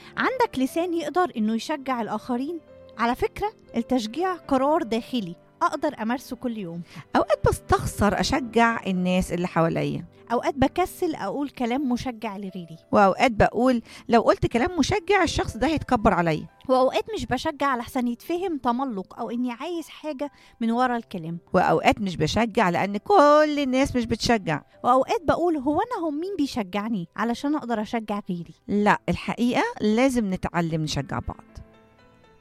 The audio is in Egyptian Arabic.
عندك لسان يقدر إنه يشجع الآخرين على فكرة التشجيع قرار داخلي أقدر أمارسه كل يوم اوقات بستخسر اشجع الناس اللي حواليا أوقات بكسل أقول كلام مشجع لغيري واوقات بقول لو قلت كلام مشجع الشخص ده هيتكبر عليا وأوقات مش بشجع لحسن يتفهم تملق أو إني عايز حاجة من ورا الكلام واوقات مش بشجع لان كل الناس مش بتشجع وأوقات بقول هو أنا هم مين بيشجعني علشان أقدر أشجع غيري لا الحقيقه لازم نتعلم نشجع بعض